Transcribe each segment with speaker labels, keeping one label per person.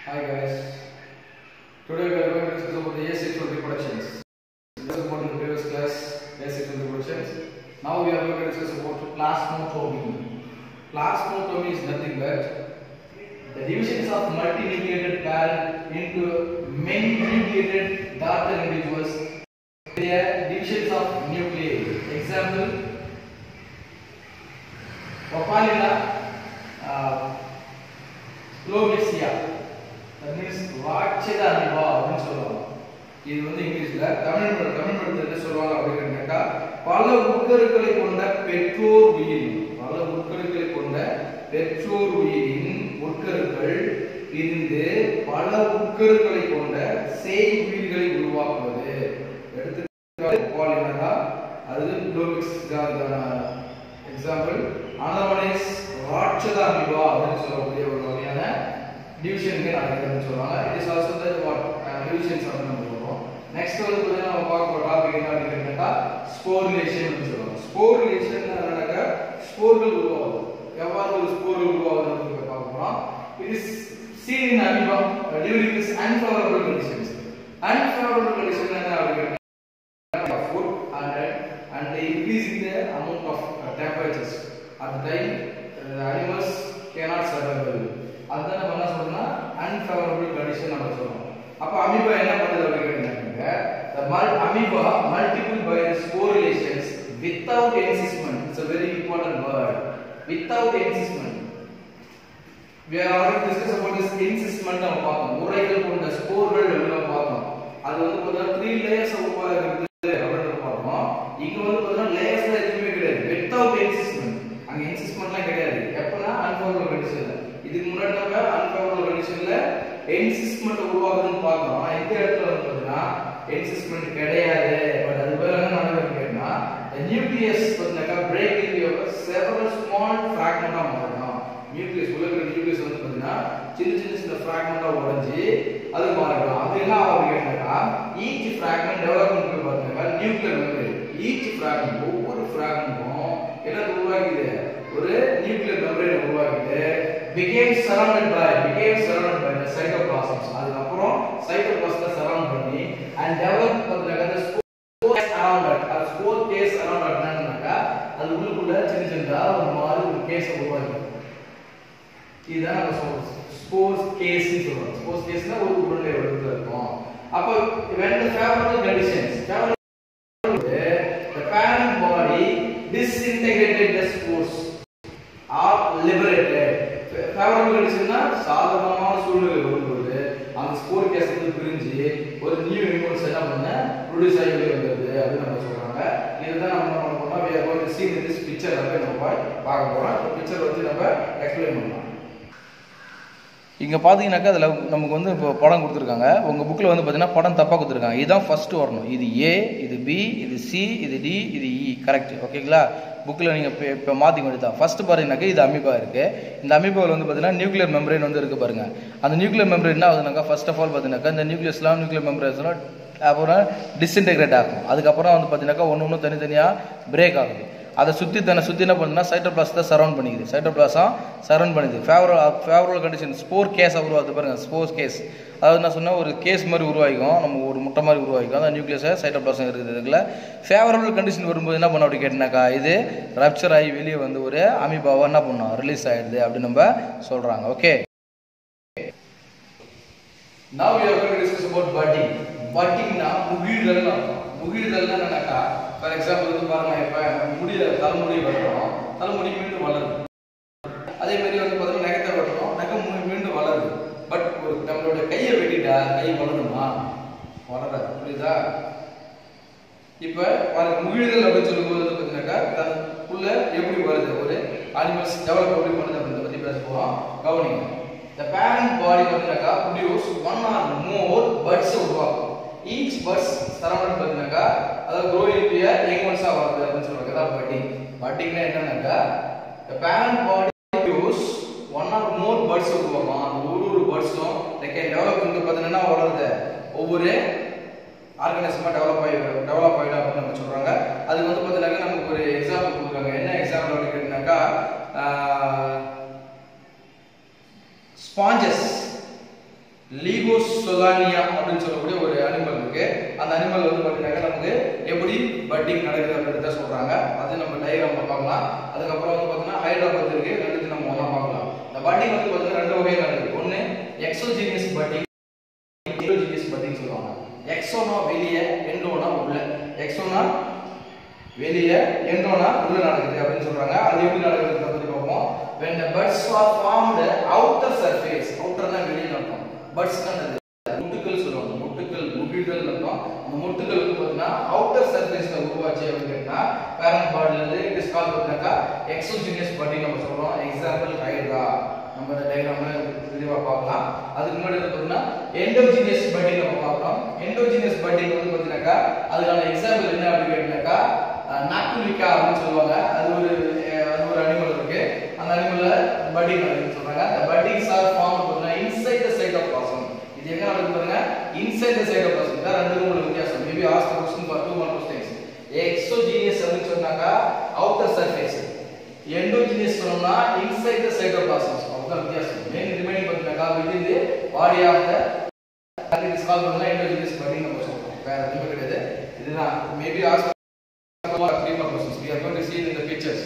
Speaker 1: Hi guys. Today we are going to discuss about the asexual reproductions. This is about the previous class asexual reproductions. Now we are going to discuss about plasmotomy. Plasmotomy is nothing but the divisions of multinucleated parent into many nucleated daughter individuals. They are divisions of nuclei. Example, Papalina uh, Lobesia. That means ராட்சத amoeba அப்படின்னு சொல்லுவாங்க இது வந்து இங்கிலீஷ்ல தமிழ் பட- தமிழ் படத்துல என்ன சொல்லுவாங்க அப்படின்னு கேட்டா பல உட்கருக்களை கொண்ட பெற்றோர் உயிரின் பல உட்கருக்களை கொண்ட பெற்றோர் உயிரின் உட்கருக்கள் பிரிந்து பல உட்கருக்களை கொண்ட செய் உயிர்களை உருவாக்குவது எடுத்துக்காட்டு பாலினா அது குளோபிக்ஸ் எக்ஸாம்பிள் another one is ராட்சத அமிபா அப்படின்னு சொல்லக்கூடிய ஒரு வகையான டிவிஷனுக்கு நடக்குதுன்னு சொல்லுவாங்க it is also the what divisions அப்படின்னு நம்ம சொல்றோம் நெக்ஸ்ட் வந்து பார்த்தீங்கன்னா நம்ம பார்க்க போற டாபிக் என்ன அப்படின்னு கேட்டா ஸ்போரிலேஷன் அப்படின்னு சொல்லுவாங்க ஸ்போரிலேஷன் என்னன்னாக்கா ஸ்போர்கள் உருவாகுது எவ்வாறு ஒரு ஸ்போர்கள் உருவாகுது அப்படின்னு பார்க்க போறோம் it is seen in amoeba uh, during this unfavorable conditions unfavorable condition என்ன அப்படின்னு கேட்டா of food and and increasing the amount of uh, temperatures at the time uh, the animals cannot survive அதுதான் நம்ம என்ன சொல்றோம்னா unfavorable condition நம்ம சொல்றோம் அப்ப அமீபா என்ன பண்ணுது அப்படின்னு கேட்டீங்க the mul- amoeba multiple by the sporulations without encysment it's a very important word without encysment we are already discussed about this encysment நம்ம பார்த்தோம் உரைகள் கொண்ட ஸ்போர்கள் நம்ம பார்த்தோம் அது வந்து பார்த்தா த்ரீ லேயர்ஸ் உருவாகிறது அப்படின்னு பார்த்தோம் இங்க வந்து பார்த்தா லேயர்ஸ் எதுவுமே கிடையாது வித்தவுட் என்சிஸ்மெண்ட் அங்க என்சிஸ்மெண்ட்லாம் கிடையாது எப்பனா அன்ஃபேவரபிள் கண்டிஷன்ல இதுக்கு முன்னாடி நம்ம அன்ஃபேவரபிள் கண்டிஷன்ல என்சிஸ்மெண்ட் உருவாகுதுன்னு பார்த்தோம் ஆனா இந்த இடத்துல வந்து பார்த்தீங்கன்னா என்சிஸ்மெண்ட் கிடையாது பட் அது பேர் என்ன நடக்குது கேட்டா the nucleus பார்த்தீங்கன்னா break into several small fragment ஆ மாறணும் நியூக்ளியஸ் உள்ள இருக்கிற நியூக்ளியஸ் வந்து பார்த்தீங்கன்னா சின்ன சின்ன சின்ன ஃப்ராக்மெண்டா உடைஞ்சு அது மாறிடும் அது என்ன ஆகும் கேட்டாக்கா ஈச் ஃப்ராக்மெண்ட் டெவலப்மெண்ட் போய் பார்த்தீங்கன்னா நியூக்ளியர் மெமரி ஈச் ஃப்ராக்மெண்ட் ஒவ்வொரு ஃப்ராக்மெண்ட்டும் என்ன உருவாக்கிது ஒரு நியூக்ளியர் மெமரியை உருவாக்கிட்டு became surrounded by became surrounded by the cytoplasms அதுக்கப்புறம் சைட்டோபிளாஸ்மை சரவுண்ட் பண்ணி and develop பார்த்தீங்கன்னா the spore around it அது ஸ்போர் கேஸ் அரவுண்ட் என்னன்னாக்கா அது உள்ளுக்குள்ள சின்ன சின்னதா ஒரு மாதிரி ஒரு கேஸ் உருவாக்கி இதுதான் நம்ம சொல்றோம் ஸ்போர்ஸ் கேஸ் சொல்றோம் ஸ்போர்ஸ் கேஸ்னா ஒரு உருண்டை வடிவத்துல இருக்கும் அப்ப when the favorable conditions favorable the parent body disintegrated the spores are liberated favorable conditionனா சாதாரணமான சூழ்நிலை வரும்போது அந்த ஸ்போர் கேஸ் வந்து பிரிஞ்சு ஒரு நியூ இம்யூன்ஸ் என்ன பண்ண ப்ரொடியூஸ் ஆகி வெளியே வந்தது அப்படின்னு நம்ம சொல்றாங்க இதுதான் நம்ம என்ன பண்ண போறோம் we are going to see in this picture அப்ப நம்ம பார்க்க போறோம் இந்த பிக்சர் வச்சு நம்ம எக்ஸ்பிளைன் பண்ணலாம்
Speaker 2: இங்கே பார்த்தீங்கன்னாக்கா அதில் நமக்கு வந்து இப்போ படம் கொடுத்துருக்காங்க உங்கள் புக்கில் வந்து பார்த்தீங்கன்னா படம் தப்பாக கொடுத்துருக்காங்க இதுதான் ஃபஸ்ட்டு வரணும் இது ஏ இது பி இது சி இது டி இது இ கரெக்ட் ஓகேங்களா புக்கில் நீங்கள் இப்போ இப்போ மாற்றிக்க வேண்டியதான் ஃபஸ்ட்டு பார்த்தீங்கன்னாக்கா இது அமீபா இருக்குது இந்த அமீபாவில் வந்து பார்த்தீங்கன்னா நியூக்ளியர் மெம்பரேன் வந்து இருக்குது பாருங்க அந்த நியூக்ளியர் மெம்பரேன் என்ன ஆகுதுனாக்கா ஃபர்ஸ்ட் ஆஃப் ஆல் பார்த்தீங்கன்னாக்கா இந்த நியூக்ளியஸ்லாம் நியூக்ளியர் மெம்பரேன்ஸ்லாம் அப்புறம் டிஸ்இன்டெகிரேட் ஆகும் அதுக்கப்புறம் வந்து பார்த்தீங்கன்னாக்கா ஒன்று ஒன்று தனித்தனியாக பிரேக் ஆகுது அதை சுற்றி தன்னை சுற்றி என்ன பண்ணுதுன்னா சைட்டோபிளாஸ் தான் சரௌண்ட் பண்ணிக்குது சைட்டோபிளாஸும் சரௌண்ட் பண்ணுது ஃபேவரல் ஃபேவரல் கண்டிஷன் ஸ்போர் கேஸாக உருவாகுது பாருங்க ஸ்போர் கேஸ் அதாவது நான் சொன்னால் ஒரு கேஸ் மாதிரி உருவாகிக்கும் நம்ம ஒரு முட்டை மாதிரி உருவாகிக்கும் அந்த நியூக்ளியஸை சைட்டோபிளாஸும் இருக்குது இதுல ஃபேவரபிள் கண்டிஷன் வரும்போது என்ன பண்ண அப்படி கேட்டினாக்கா இது ரப்சர் ஆகி வெளியே வந்து ஒரு அமீபாவை என்ன பண்ணும் ரிலீஸ் ஆயிடுது அப்படின்னு நம்ம சொல்கிறாங்க okay
Speaker 1: Now we are going to discuss about budding. Buddingனா முகிழ்தல் அர்த்தம் முகிழ்தல்னா என்னன்னாக்கா ஃபார் எக்ஸாம்பிள் வந்து பாருங்க இப்ப முடிய தலைமுடி வெட்டுறோம் தலைமுடி மீண்டும் வளருது அதே மாதிரி வந்து பார்த்தீங்கன்னா நகத்தை வெட்டுறோம் நகை மீ- மீண்டும் வளருது பட் நம்மளோட கையை வெட்டிட்டா கை வளருமா வளராது புரியுதா இப்ப பாருங்க முகிழ்தல் அப்படின்னு சொல்லும்போது வந்து பார்த்தீங்கன்னாக்கா தனக்குள்ள எப்படி வருது ஒரு அனிமல்ஸ் டெவலப் எப்படி பண்ணுது அப்படின்றத பத்தி பேச போறோம் கவனிங்க the parent body பார்த்தீங்கன்னாக்கா produce one or more buds உருவாக்கும் each buds surrounded பார்த்தீங்கன்னாக்கா அதாவது grow into a young ones ஆ வருது அப்படின்னு சொல்றாங்க அதான் budding buddingனா என்னன்னாக்கா the parent body produce one or more buds உருவாக்கும் அந்த ஒரு ஒரு budsம் they can develop into பார்த்தீங்கன்னா வளருது ஒவ்வொரு ஆர்கனைசமா டெவலப் ஆகி டெவலப் ஆகிடும் அப்படின்னு நம்ம சொல்றாங்க அதுக்கு வந்து பார்த்தீங்கன்னா நமக்கு ஒரு எக்ஸாம்பிள் கொடுக்குறாங்க என்ன எக்ஸாம்பிள் அப்படின்னு கேட்டீங்கன்னாக்கா ஸ்பாஞ்சஸ்
Speaker 2: லீகோசோலானியா அப்படின்னு சொல்லக்கூடிய ஒரு அனிமல் இருக்கு அந்த அனிமல் வந்து பார்த்தீங்கன்னா நமக்கு எப்படி பட்டிங் நடக்குது அப்படின்றத சொல்றாங்க அது நம்ம டயக்ராம்ல பார்க்கலாம் அதுக்கப்புறம் வந்து பார்த்தீங்கன்னா ஹைட்ரா பத்தி இருக்கு ரெண்டுத்தையும் நம்ம ஒண்ணா பார்க்கலாம் இந்த பட்டிங் வந்து பார்த்தீங்கன்னா ரெண்டு வகையில் நடக்குது ஒன்று எக்ஸோஜீனியஸ் பட்டிங் எண்டோஜீனியஸ் பட்டிங் சொல்லுவாங்க எக்ஸோனா வெளியே எண்டோனா உள்ள எக்ஸோனா வெளியே எண்டோனா உள்ள நடக்குது அப்படின்னு சொல்றாங்க அது எப்படி நடக்குதுன்றத பத்தி பார்ப்போம் when the buds are formed outer surface outer தான் வெளியே நடக்கும் buds தான் முட்டுக்கள் சொல்லுவாங்க முட்டுக்கள் முகிழ்கள் அர்த்தம் அந்த முட்டுக்கள் வந்து பார்த்தீங்கன்னா அவுட்டர் சர்ஃபேஸ்ல உருவாச்சு அப்படின்னு கேட்டா பேரண்ட் பாடில இருந்து இட் இஸ் கால் பண்ணாக்கா எக்ஸோஜினியஸ் பாடி நம்ம சொல்றோம் எக்ஸாம்பிள் ஹைட்ரா நம்ம இந்த டயக்ராம்ல தெளிவா பார்க்கலாம் அதுக்கு முன்னாடி வந்து பார்த்தீங்கன்னா எண்டோஜினியஸ் பாடி நம்ம பார்க்கலாம் எண்டோஜினியஸ் பாடி வந்து பார்த்தீங்கன்னாக்கா அதுக்கான எக்ஸாம்பிள் என்ன அப்படின்னு கேட்டாக்கா நாக்குலிக்கா அப்படின்னு சொல்லுவாங்க அது ஒரு அஹ், அது ஒரு அனிமல் இருக்கு அந்த அனிமல்ல பட்டிங் அப்படின்னு சொல்றாங்க அந்த பட்டிங்ஸ் ஆர் ஃபார்ம் பார்த்தீங்கன்னா இன்சைட் த சைட் ஆஃப் பாசம் இது எங்க நடக்குது பாருங்க இன்சைட் த சைட் ஆஃப் பாசம் தான் ரெண்டு உங்களுக்கு வித்தியாசம் maybe ask question for two one questions exogenous அப்படின்னு சொன்னாக்கா அவுட்டர் சர்ஃபேஸ் எண்டோஜீனியஸ் சொன்னோம்னா இன்சைட் த சைட் ஆஃப் பாசம் அதுதான் வித்தியாசம் மெயின் ரிமைனிங் பார்த்தீங்கன்னாக்கா with the body of the அது இஸ் கால் பண்ணா எண்டோஜீனியஸ் பாடி நம்ம சொல்றோம் வேற எதுவுமே கிடையாது இதுதான் maybe ask three mark questions we are going to see it in the pictures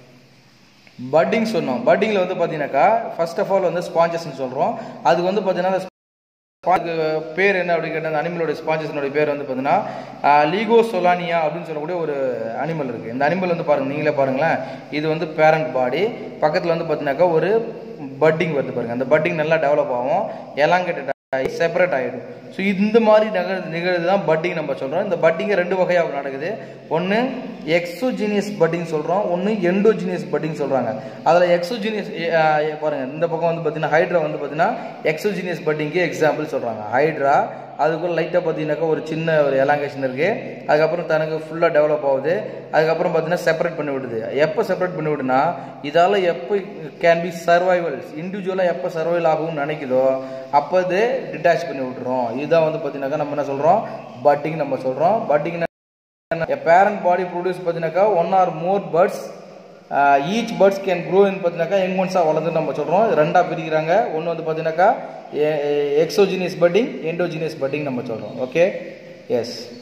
Speaker 2: budding சொன்னோம் பட்டிங்கில் வந்து பார்த்தீங்கன்னாக்கா ஃபர்ஸ்ட் ஆஃப் ஆல் வந்து ஸ்பாஞ்சஸ்ன்னு சொல்கிறோம் அதுக்கு வந்து பார்த்தீங்கன்னா அதுக்கு பேர் என்ன அப்படின்னு கேட்டால் அந்த அனிமலோட ஸ்பாஞ்சஸினுடைய பேர் வந்து பார்த்தீங்கன்னா லீகோ சொலானியா அப்படின்னு சொல்லக்கூடிய ஒரு அனிமல் இருக்குது இந்த அனிமல் வந்து பாருங்கள் நீங்களே பாருங்களேன் இது வந்து பேரண்ட் பாடி பக்கத்தில் வந்து பார்த்தீங்கன்னாக்கா ஒரு பட்டிங் வருது பாருங்க அந்த பட்டிங் நல்லா டெவலப் ஆகும் எலாங்கேட்டட் செப்பரேட் ஆகிடும் ஸோ இந்த மாதிரி நிகழ் நிகழ்வு தான் பட்டிங் நம்ம சொல்கிறோம் இந்த பட்டிங்கை ரெண்டு வகையாக நடக்குது ஒன்று எக்ஸோஜீனியஸ் பட்டிங் சொல்கிறோம் ஒன்று எண்டோஜீனியஸ் பட்டிங் சொல்கிறாங்க அதில் எக்ஸோஜீனியஸ் பாருங்கள் இந்த பக்கம் வந்து பார்த்தீங்கன்னா ஹைட்ரா வந்து பார்த்தீங்கன்னா எக்ஸோஜீனியஸ் பட்டிங்க்கு எக்ஸாம்பிள் சொல்கிறாங்க ஹைட்ரா அதுக்குள்ள லைட்டாக பார்த்தீங்கன்னாக்கா ஒரு சின்ன ஒரு எலாங்கேஷன் இருக்குது அதுக்கப்புறம் தனக்கு ஃபுல்லாக டெவலப் ஆகுது அதுக்கப்புறம் பார்த்தீங்கன்னா செப்பரேட் பண்ணி விடுது எப்போ செப்பரேட் பண்ணி விடுனா இதால் எப்போ கேன் பி சர்வைவல் இண்டிவிஜுவலாக எப்போ சர்வைவல் ஆகும்னு நினைக்குதோ அப்போ இது டிட்டாச் பண்ணி விட்டுரும் இதுதான் வந்து பார்த்தீங்கன்னாக்கா நம்ம என்ன சொல்கிறோம் பட்டிங் நம்ம சொல்கிறோம் பட்டிங் பேரண்ட் பாடி ப்ரொடியூஸ் பார்த்தீங்கன்னாக்கா one or more buds each buds can grow in பார்த்தீங்கன்னாக்கா யங் ஒன்ஸாக வளர்ந்து நம்ம சொல்கிறோம் ரெண்டாக பிரிக்கிறாங்க ஒன்று வந்து பார்த்தீங்கன்னாக்கா எக்ஸோஜினியஸ் பட்டிங் எண்டோஜினியஸ் பட்டிங் நம்ம சொல்கிறோம் ஓகே எஸ்